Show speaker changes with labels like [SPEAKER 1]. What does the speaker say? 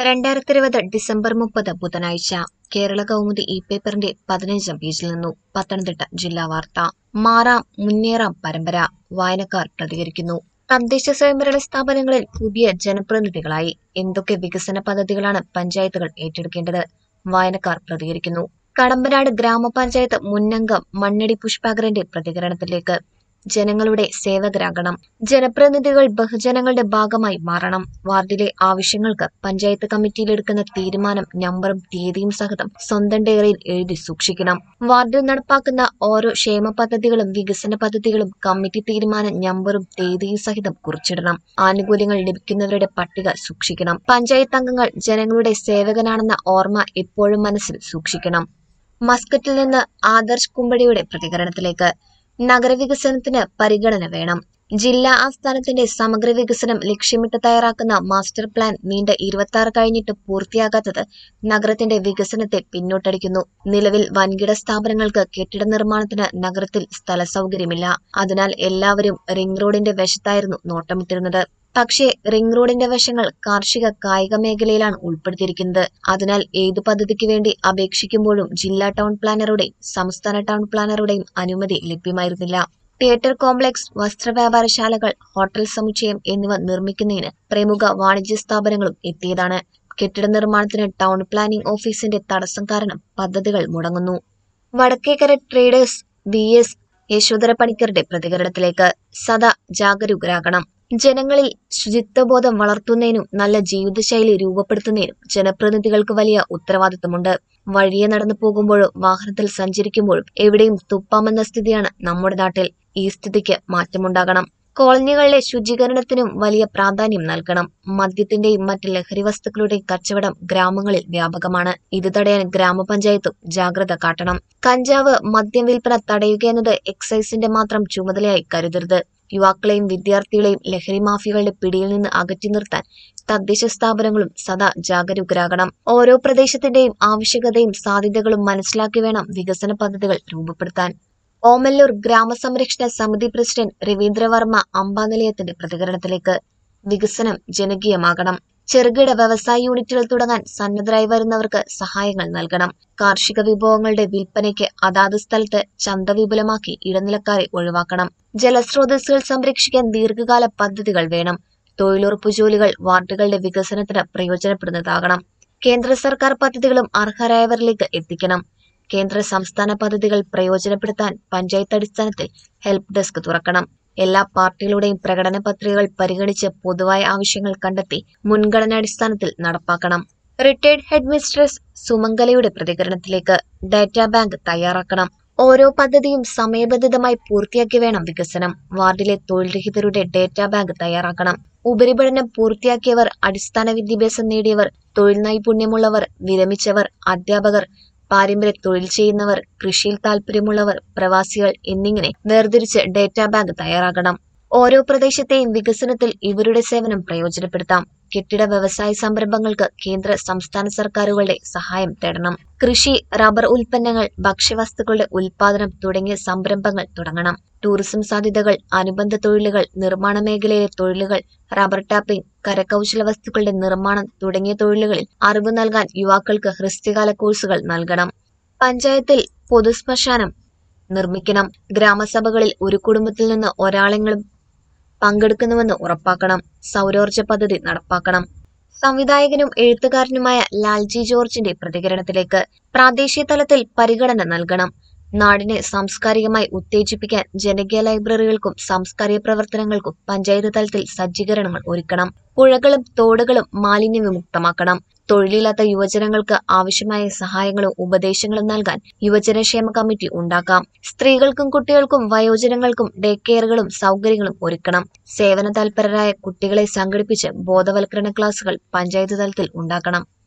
[SPEAKER 1] രണ്ടായിരത്തി ഇരുപത് ഡിസംബർ മുപ്പത് ബുധനാഴ്ച കേരള കൗമുദി ഇ പേപ്പറിന്റെ പതിനഞ്ചാം പേജിൽ നിന്നു പത്തനംതിട്ട ജില്ലാ വാർത്ത മാറാം മുന്നേറാം പരമ്പര വായനക്കാർ പ്രതികരിക്കുന്നു തദ്ദേശ സ്വയംഭരണ സ്ഥാപനങ്ങളിൽ പുതിയ ജനപ്രതിനിധികളായി എന്തൊക്കെ വികസന പദ്ധതികളാണ് പഞ്ചായത്തുകൾ ഏറ്റെടുക്കേണ്ടത് വായനക്കാർ പ്രതികരിക്കുന്നു കടമ്പനാട് ഗ്രാമപഞ്ചായത്ത് മുന്നംഗം മണ്ണടി പുഷ്പാകരന്റെ പ്രതികരണത്തിലേക്ക് ജനങ്ങളുടെ സേവകരാകണം ജനപ്രതിനിധികൾ ബഹുജനങ്ങളുടെ ഭാഗമായി മാറണം വാർഡിലെ ആവശ്യങ്ങൾക്ക് പഞ്ചായത്ത് കമ്മിറ്റിയിൽ എടുക്കുന്ന തീരുമാനം നമ്പറും തീയതിയും സഹിതം സ്വന്തം ഡയറിയിൽ എഴുതി സൂക്ഷിക്കണം വാർഡിൽ നടപ്പാക്കുന്ന ഓരോ ക്ഷേമ പദ്ധതികളും വികസന പദ്ധതികളും കമ്മിറ്റി തീരുമാനം നമ്പറും തീയതിയും സഹിതം കുറിച്ചിടണം ആനുകൂല്യങ്ങൾ ലഭിക്കുന്നവരുടെ പട്ടിക സൂക്ഷിക്കണം പഞ്ചായത്ത് അംഗങ്ങൾ ജനങ്ങളുടെ സേവകനാണെന്ന ഓർമ്മ എപ്പോഴും മനസ്സിൽ സൂക്ഷിക്കണം മസ്കറ്റിൽ നിന്ന് ആദർശ് കുമ്പടിയുടെ പ്രതികരണത്തിലേക്ക് നഗരവികസനത്തിന് പരിഗണന വേണം ജില്ലാ ആസ്ഥാനത്തിന്റെ സമഗ്ര വികസനം ലക്ഷ്യമിട്ട് തയ്യാറാക്കുന്ന മാസ്റ്റർ പ്ലാൻ നീണ്ട ഇരുപത്തി ആറ് കഴിഞ്ഞിട്ട് പൂർത്തിയാകാത്തത് നഗരത്തിന്റെ വികസനത്തെ പിന്നോട്ടടിക്കുന്നു നിലവിൽ വൻകിട സ്ഥാപനങ്ങൾക്ക് കെട്ടിട നിർമ്മാണത്തിന് നഗരത്തിൽ സ്ഥല സൗകര്യമില്ല അതിനാൽ എല്ലാവരും റിംഗ് റോഡിന്റെ വശത്തായിരുന്നു നോട്ടമിട്ടിരുന്നത് പക്ഷേ റിംഗ് റോഡിന്റെ വശങ്ങൾ കാർഷിക കായിക മേഖലയിലാണ് ഉൾപ്പെടുത്തിയിരിക്കുന്നത് അതിനാൽ ഏതു പദ്ധതിക്ക് വേണ്ടി അപേക്ഷിക്കുമ്പോഴും ജില്ലാ ടൗൺ പ്ലാനറുടെയും സംസ്ഥാന ടൗൺ പ്ലാനറുടെയും അനുമതി ലഭ്യമായിരുന്നില്ല തിയേറ്റർ കോംപ്ലക്സ് വസ്ത്രവ്യാപാരശാലകൾ ഹോട്ടൽ സമുച്ചയം എന്നിവ നിർമ്മിക്കുന്നതിന് പ്രമുഖ വാണിജ്യ സ്ഥാപനങ്ങളും എത്തിയതാണ് കെട്ടിട നിർമ്മാണത്തിന് ടൗൺ പ്ലാനിംഗ് ഓഫീസിന്റെ തടസ്സം കാരണം പദ്ധതികൾ മുടങ്ങുന്നു Vadakkekara traders V S Yashodhara പണിക്കരുടെ പ്രതികരണത്തിലേക്ക് സദാ ജാഗരൂകരാകണം ജനങ്ങളിൽ ശുചിത്വബോധം വളർത്തുന്നതിനും നല്ല ജീവിതശൈലി രൂപപ്പെടുത്തുന്നതിനും ജനപ്രതിനിധികൾക്ക് വലിയ ഉത്തരവാദിത്തമുണ്ട് വഴിയെ നടന്നു പോകുമ്പോഴോ വാഹനത്തിൽ സഞ്ചരിക്കുമ്പോഴും എവിടെയും തുപ്പാമെന്ന സ്ഥിതിയാണ് നമ്മുടെ നാട്ടിൽ ഈ സ്ഥിതിക്ക് മാറ്റമുണ്ടാകണം കോളനികളിലെ ശുചീകരണത്തിനും വലിയ പ്രാധാന്യം നൽകണം മദ്യത്തിന്റെയും മറ്റ് ലഹരി വസ്തുക്കളുടെയും കച്ചവടം ഗ്രാമങ്ങളിൽ വ്യാപകമാണ് ഇത് തടയാൻ ഗ്രാമപഞ്ചായത്തും ജാഗ്രത കാട്ടണം കഞ്ചാവ് മദ്യം വിൽപ്പന തടയുക എന്നത് എക്സൈസിന്റെ മാത്രം ചുമതലയായി കരുതരുത് യുവാക്കളെയും വിദ്യാർത്ഥികളെയും ലഹരി മാഫിയകളുടെ പിടിയിൽ നിന്ന് അകറ്റി നിർത്താൻ തദ്ദേശ സ്ഥാപനങ്ങളും സദാ ജാഗരൂകരാകണം ഓരോ പ്രദേശത്തിന്റെയും ആവശ്യകതയും സാധ്യതകളും മനസ്സിലാക്കി വേണം വികസന പദ്ധതികൾ രൂപപ്പെടുത്താൻ ഓമല്ലൂർ ഗ്രാമസംരക്ഷണ സമിതി പ്രസിഡന്റ് രവീന്ദ്രവർമ്മ അമ്പാനിലയത്തിന്റെ പ്രതികരണത്തിലേക്ക് വികസനം ജനകീയമാകണം ചെറുകിട വ്യവസായ യൂണിറ്റുകൾ തുടങ്ങാൻ സന്നദ്ധരായി വരുന്നവർക്ക് സഹായങ്ങൾ നൽകണം കാർഷിക വിഭവങ്ങളുടെ വിൽപ്പനയ്ക്ക് അതാത് സ്ഥലത്ത് ചന്ത വിപുലമാക്കി ഇടനിലക്കാരെ ഒഴിവാക്കണം ജലസ്രോതസ്സുകൾ സംരക്ഷിക്കാൻ ദീർഘകാല പദ്ധതികൾ വേണം തൊഴിലുറപ്പ് ജോലികൾ വാർഡുകളുടെ വികസനത്തിന് പ്രയോജനപ്പെടുന്നതാകണം കേന്ദ്ര സർക്കാർ പദ്ധതികളും അർഹരായവരിലേക്ക് എത്തിക്കണം കേന്ദ്ര സംസ്ഥാന പദ്ധതികൾ പ്രയോജനപ്പെടുത്താൻ പഞ്ചായത്ത് അടിസ്ഥാനത്തിൽ ഹെൽപ്പ് ഡെസ്ക് തുറക്കണം എല്ലാ പാർട്ടികളുടെയും പ്രകടന പത്രികകൾ പരിഗണിച്ച് പൊതുവായ ആവശ്യങ്ങൾ കണ്ടെത്തി മുൻഗണനാടിസ്ഥാനത്തിൽ നടപ്പാക്കണം റിട്ടയർഡ് ഹെഡ് മിസ്ട്രസ് സുമംഗലയുടെ പ്രതികരണത്തിലേക്ക് ഡാറ്റാ ബാങ്ക് തയ്യാറാക്കണം ഓരോ പദ്ധതിയും സമയബന്ധിതമായി പൂർത്തിയാക്കി വേണം വികസനം വാർഡിലെ തൊഴിൽ രഹിതരുടെ ഡേറ്റാ ബാങ്ക് തയ്യാറാക്കണം ഉപരിപഠനം പൂർത്തിയാക്കിയവർ അടിസ്ഥാന വിദ്യാഭ്യാസം നേടിയവർ തൊഴിൽ നൈപുണ്യമുള്ളവർ വിരമിച്ചവർ അധ്യാപകർ പാരമ്പര്യ തൊഴിൽ ചെയ്യുന്നവർ കൃഷിയിൽ താല്പര്യമുള്ളവർ പ്രവാസികൾ എന്നിങ്ങനെ വേർതിരിച്ച് ഡേറ്റാ ബാങ്ക് തയ്യാറാക്കണം ഓരോ പ്രദേശത്തെയും വികസനത്തിൽ ഇവരുടെ സേവനം പ്രയോജനപ്പെടുത്താം കെട്ടിട വ്യവസായ സംരംഭങ്ങൾക്ക് കേന്ദ്ര സംസ്ഥാന സർക്കാരുകളുടെ സഹായം തേടണം കൃഷി റബ്ബർ ഉൽപ്പന്നങ്ങൾ ഭക്ഷ്യവസ്തുക്കളുടെ ഉൽപാദനം തുടങ്ങിയ സംരംഭങ്ങൾ തുടങ്ങണം ടൂറിസം സാധ്യതകൾ അനുബന്ധ തൊഴിലുകൾ നിർമ്മാണ മേഖലയിലെ തൊഴിലുകൾ റബ്ബർ ടാപ്പിംഗ് കരകൗശല വസ്തുക്കളുടെ നിർമ്മാണം തുടങ്ങിയ തൊഴിലുകളിൽ അറിവ് നൽകാൻ യുവാക്കൾക്ക് ഹ്രസ്വകാല കോഴ്സുകൾ നൽകണം പഞ്ചായത്തിൽ പൊതുശ്മശാനം നിർമ്മിക്കണം ഗ്രാമസഭകളിൽ ഒരു കുടുംബത്തിൽ നിന്ന് ഒരാളെങ്കിലും പങ്കെടുക്കുന്നുവെന്ന് ഉറപ്പാക്കണം സൗരോർജ പദ്ധതി നടപ്പാക്കണം സംവിധായകനും എഴുത്തുകാരനുമായ ലാൽജി ജോർജിന്റെ പ്രതികരണത്തിലേക്ക് പ്രാദേശിക തലത്തിൽ പരിഗണന നൽകണം നാടിനെ സാംസ്കാരികമായി ഉത്തേജിപ്പിക്കാൻ ജനകീയ ലൈബ്രറികൾക്കും സാംസ്കാരിക പ്രവർത്തനങ്ങൾക്കും പഞ്ചായത്ത് തലത്തിൽ സജ്ജീകരണങ്ങൾ ഒരുക്കണം പുഴകളും തോടുകളും മാലിന്യ വിമുക്തമാക്കണം തൊഴിലില്ലാത്ത യുവജനങ്ങൾക്ക് ആവശ്യമായ സഹായങ്ങളും ഉപദേശങ്ങളും നൽകാൻ യുവജനക്ഷേമ കമ്മിറ്റി ഉണ്ടാക്കാം സ്ത്രീകൾക്കും കുട്ടികൾക്കും വയോജനങ്ങൾക്കും ഡേ കെയറുകളും സൗകര്യങ്ങളും ഒരുക്കണം സേവന തൽപരരായ കുട്ടികളെ സംഘടിപ്പിച്ച് ബോധവൽക്കരണ ക്ലാസുകൾ പഞ്ചായത്ത് തലത്തിൽ ഉണ്ടാക്കണം